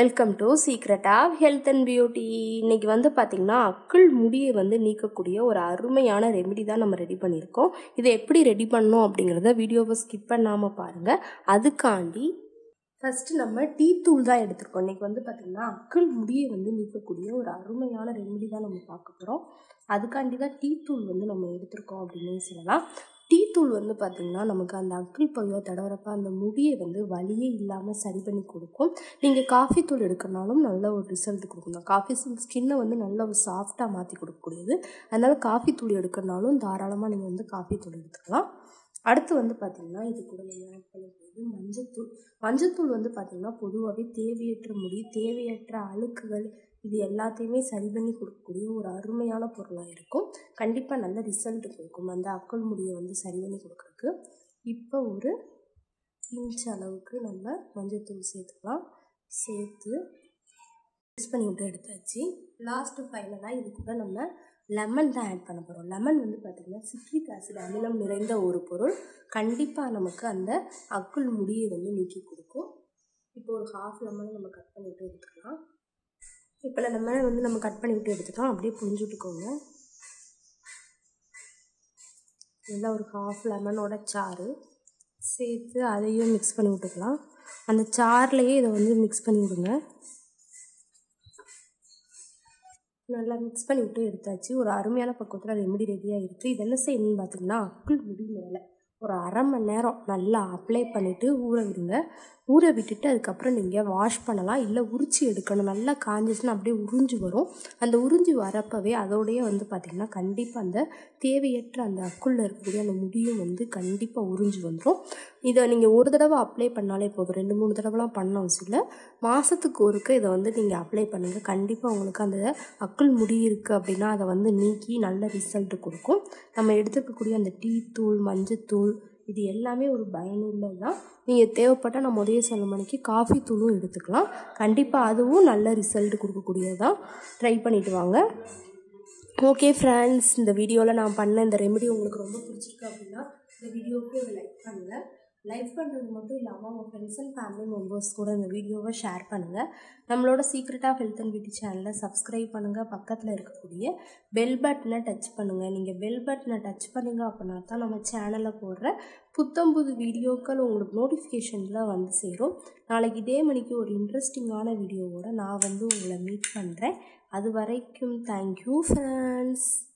welcome to secret of health and beauty இன்னைக்கு வந்து பார்த்திங்கன்னா அக்குள் முடியை வந்து நீக்கக்கூடிய ஒரு அருமையான ரெமெடி தான் நம்ம ரெடி பண்ணியிருக்கோம் இதை எப்படி ரெடி பண்ணோம் அப்படிங்கிறத வீடியோவை ஸ்கிப் பண்ணாமல் பாருங்கள் அதுக்காண்டி ஃபஸ்ட்டு நம்ம டீ தூள் தான் எடுத்திருக்கோம் இன்றைக்கி வந்து பார்த்திங்கன்னா அக்குள் முடியை வந்து நீக்கக்கூடிய ஒரு அருமையான ரெமெடி தான் நம்ம பார்க்க போகிறோம் அதுக்காண்டி தான் டீ தூள் வந்து நம்ம எடுத்திருக்கோம் அப்படின்னு சொல்லலாம் டீ தூள் வந்து பார்த்திங்கன்னா நமக்கு அந்த அக்கிள் பகுதியை தடவுறப்ப அந்த முடியை வந்து வலியே இல்லாமல் சரி பண்ணி கொடுக்கும் நீங்கள் காஃபி தூள் எடுக்கிறனாலும் நல்ல ஒரு ரிசல்ட் கொடுக்கும் தான் காஃபி ஸ்கின்னை வந்து நல்ல ஒரு சாஃப்டாக மாற்றி கொடுக்கக்கூடியது அதனால் காஃபி தூள் எடுக்கிறனாலும் தாராளமாக நீங்கள் வந்து காஃபி தூள் எடுத்துக்கலாம் அடுத்து வந்து பார்த்திங்கன்னா இது கூட நம்ம ஆட் பண்ணக்கூடியது மஞ்சத்தூள் மஞ்சத்தூள் வந்து பார்த்திங்கன்னா பொதுவாகவே தேவையற்ற முடி தேவையற்ற அழுக்குகள் இது எல்லாத்தையுமே சரி பண்ணி கொடுக்கக்கூடிய ஒரு அருமையான பொருளாக இருக்கும் கண்டிப்பாக நல்ல ரிசல்ட் கொடுக்கும் அந்த அக்கல் முடியை வந்து சரி பண்ணி கொடுக்குறக்கு இப்போ ஒரு இன்ச் அளவுக்கு நம்ம மஞ்சத்தூள் சேர்த்துக்கலாம் சேர்த்து மிக்ஸ் பண்ணி விட்டு எடுத்தாச்சு லாஸ்ட்டு ஃபைனலாக இது கூட நம்ம லெமன் தான் ஆட் பண்ண போகிறோம் லெமன் வந்து பார்த்திங்கன்னா சிட்ரிக் ஆசிட் அமிலம் நிறைந்த ஒரு பொருள் கண்டிப்பாக நமக்கு அந்த அக்குள் முடியை வந்து நீக்கி கொடுக்கும் இப்போ ஒரு ஹாஃப் லெமனை நம்ம கட் பண்ணிவிட்டு எடுத்துக்கலாம் இப்போ லெமனை வந்து நம்ம கட் பண்ணி விட்டு எடுத்துக்கலாம் அப்படியே புரிஞ்சு விட்டுக்கோங்க நல்லா ஒரு ஹாஃப் லெமனோட சாறு சேர்த்து அதையும் மிக்ஸ் பண்ணி விட்டுக்கலாம் அந்த சார்லேயே இதை வந்து மிக்ஸ் பண்ணி விடுங்க நல்லா மிக்ஸ் பண்ணி விட்டு எடுத்தாச்சு ஒரு அருமையான பக்குவத்தில் ரெமெடி ரெடியாக இருக்குது இது என்ன செய்யணும்னு பார்த்தீங்கன்னா அக்குள் முடி மேலே ஒரு அரை மணி நேரம் நல்லா அப்ளை பண்ணிவிட்டு ஊற விடுங்க ஊற விட்டுட்டு அதுக்கப்புறம் நீங்கள் வாஷ் பண்ணலாம் இல்லை உரிச்சி எடுக்கணும் நல்லா காஞ்சிச்சுன்னா அப்படியே உறிஞ்சி வரும் அந்த உறிஞ்சி வரப்பவே அதோடையே வந்து பார்த்திங்கன்னா கண்டிப்பாக அந்த தேவையற்ற அந்த அக்குள்ள இருக்கக்கூடிய அந்த முடியும் வந்து கண்டிப்பாக உறிஞ்சி வந்துடும் இதை நீங்கள் ஒரு தடவை அப்ளை பண்ணாலே போதும் ரெண்டு மூணு தடவைலாம் பண்ண அவசியம் இல்லை மாதத்துக்கு ஒருக்க இதை வந்து நீங்கள் அப்ளை பண்ணுங்கள் கண்டிப்பாக உங்களுக்கு அந்த அக்குள் முடி இருக்குது அப்படின்னா அதை வந்து நீக்கி நல்ல ரிசல்ட் கொடுக்கும் நம்ம எடுத்துக்கக்கூடிய அந்த டீ தூள் மஞ்சத்தூள் இது எல்லாமே ஒரு பயனுள்ளது தான் நீங்கள் தேவைப்பட்டால் நம்ம உதய சொல்ல மணிக்கு காஃபி தூளும் எடுத்துக்கலாம் கண்டிப்பாக அதுவும் நல்ல ரிசல்ட் கொடுக்கக்கூடியது தான் ட்ரை பண்ணிவிட்டு வாங்க ஓகே ஃப்ரெண்ட்ஸ் இந்த வீடியோவில் நான் பண்ண இந்த ரெமெடி உங்களுக்கு ரொம்ப பிடிச்சிருக்கு அப்படின்னா இந்த வீடியோவுக்கு இதை லைக் பண்ணுங்கள் லைக் பண்ணுறது மட்டும் இல்லாமல் உங்கள் ஃப்ரெண்ட்ஸ் அண்ட் ஃபேமிலி மெம்பர்ஸ் கூட இந்த வீடியோவை ஷேர் பண்ணுங்கள் நம்மளோட secret of health and beauty சேனலை சப்ஸ்கிரைப் பண்ணுங்கள் பக்கத்தில் இருக்கக்கூடிய பெல் பட்டனை டச் பண்ணுங்கள் நீங்கள் பெல் பட்டனை டச் பண்ணிங்க அப்படின்னா தான் நம்ம சேனலில் போடுற புத்தம் புது வீடியோக்கள் உங்களுக்கு நோட்டிஃபிகேஷனில் வந்து சேரும் நாளைக்கு இதே மணிக்கு ஒரு இன்ட்ரெஸ்டிங்கான வீடியோவோட நான் வந்து உங்களை மீட் பண்ணுறேன் அது வரைக்கும் தேங்க்யூ ஃப்ரெண்ட்ஸ்